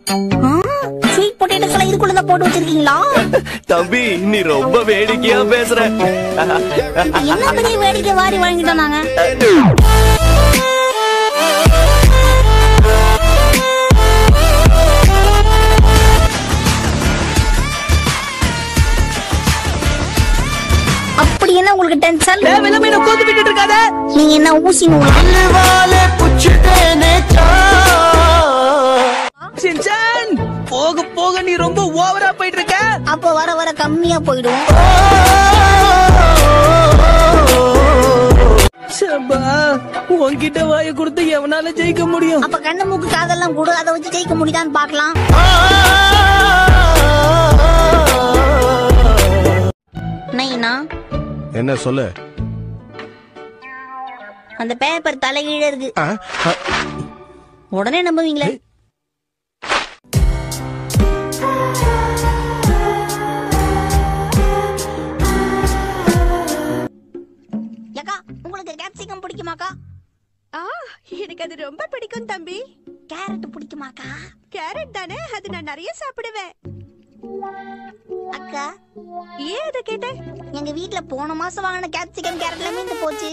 sweet potatoes எல்லாம் இதுக்குள்ள தான் போட்டு வச்சிருக்கீங்களா தம்பி நீ ரொம்ப வேடிக்கையா பேசுற என்ன பெரிய வேடிக்கை வாரி வாங்கிட்டோம் நாங்க அப்படி என்ன உங்களுக்கு டென்ஷன் தேவையில்லாம என்ன கோத்து விட்டுட்டு இருக்காத நீங்க என்ன ஊசி நூல் சின்சான் போக போக நீ ரொம்ப ஓவரா போயிட்டு இருக்க அப்ப வர வர கம்மியா போயிடும் சபா உன்கிட்ட வாயை கொடுத்து எவனால ஜெயிக்க முடியும் அப்ப கண்ணு மூக்கு காதெல்லாம் கூட அதை வச்சு ஜெயிக்க முடியுதான்னு பார்க்கலாம் நைனா என்ன சொல்லு அந்த பேப்பர் தலைகீழ இருக்கு ஆ, ஆ, உடனே நம்புவீங்களே ஏக்கா உங்களுக்கு கேப்சிகம் பிடிக்குமாக்கா ஆ எனக்கு அது ரொம்ப பிடிக்கும் தம்பி கேரட் பிடிக்குமாக்கா கேரட் தானே அது நான் நிறைய சாப்பிடுவேன் அக்கா ஏன் அதை கேட்ட எங்க வீட்ல போன மாசம் வாங்கின கேப்சிகம் கேரட்ல மீந்து போச்சு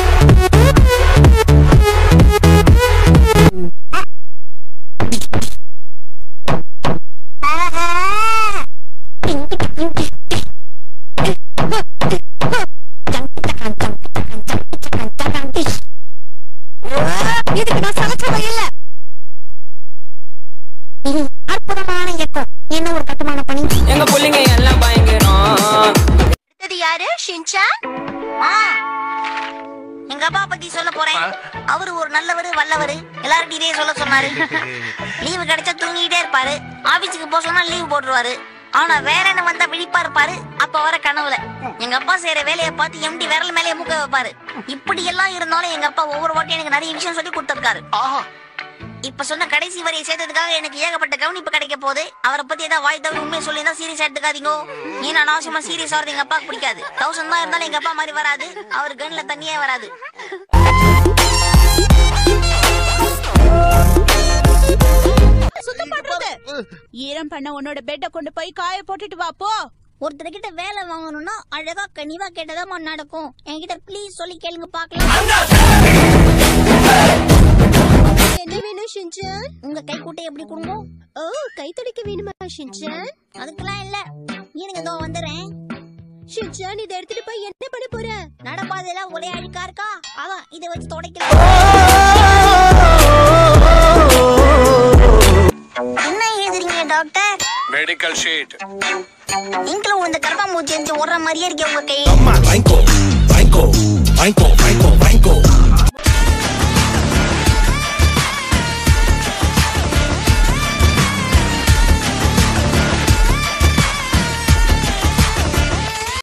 இதுக்கு நான் சமைச்சது இல்ல அற்புதமான இயக்கம் என்ன ஒரு கட்டுமான பணி எங்க புள்ளைங்க எல்லாம் பயங்கரம் அடுத்தது யாரு ஷின்சான் ஆ எங்க அப்பா பத்தி சொல்ல போறேன் அவரு ஒரு நல்லவரு வல்லவரு எல்லார்கிட்டயும் இதே சொல்ல சொன்னாரு லீவு கிடைச்சா தூங்கிட்டே இருப்பாரு ஆபீஸுக்கு போக சொன்னா லீவ் போட்டுருவாரு ஆனா வேற என்ன வந்தா விழிப்பா இருப்பாரு அப்ப வர கனவுல எங்க அப்பா செய்யற வேலையை பார்த்து எம்டி விரல் மேலே மூக்க வைப்பாரு இப்படி எல்லாம் இருந்தாலும் எங்க அப்பா ஒவ்வொரு வாட்டியும் எனக்கு நிறைய விஷயம் சொல்லி கொடுத்திருக்காரு இப்ப சொன்ன கடைசி வரியை சேர்த்ததுக்காக எனக்கு ஏகப்பட்ட கவனிப்பு கிடைக்க போகுது அவரை பத்தி ஏதாவது வாய் தவிர உண்மையை சொல்லி தான் சீரியஸ் எடுத்துக்காதீங்க ஏன்னா அனாவசியமா சீரியஸ் ஆகிறது எங்க அப்பாவுக்கு பிடிக்காது தௌசண்ட் தான் இருந்தாலும் எங்க அப்பா மாதிரி வராது அவர் கன்ல தண்ணியே வராது சுத்தம் பண்றது ஈரம் பண்ண உன்னோட பெட்ட கொண்டு போய் காய போட்டுட்டு வா போ ஒருத்தர்கிட்ட வேலை வாங்கணும்னா அழகா கனிவா கேட்டதா நடக்கும் என்கிட்ட ப்ளீஸ் சொல்லி கேளுங்க பாக்கலாம் என்ன வேணும் ஷின்சான் உங்க கை கூட்டை எப்படி கொடுங்க ஓ கை துடைக்க வேணுமா ஷின்சான் அதுக்கெல்லாம் இல்ல நீங்க இதோ வந்துடுறேன் ஷின்சான் இதை எடுத்துட்டு போய் என்ன பண்ண போற நடப்பாதையில ஒரே அழுக்கா இருக்கா அதான் இதை வச்சு துடைக்கலாம் என்ன எழுதுறீங்க டாக்டர் மெடிக்கல் ஷீட் இங்கில உள்ள கரப்பாம்பூச்சி இருந்து ஓடுற மாதிரியே இருக்கு உங்க கை வாங்கிக்கோ வாங்கிக்கோ வாங்கிக்கோ வாங்கிக்கோ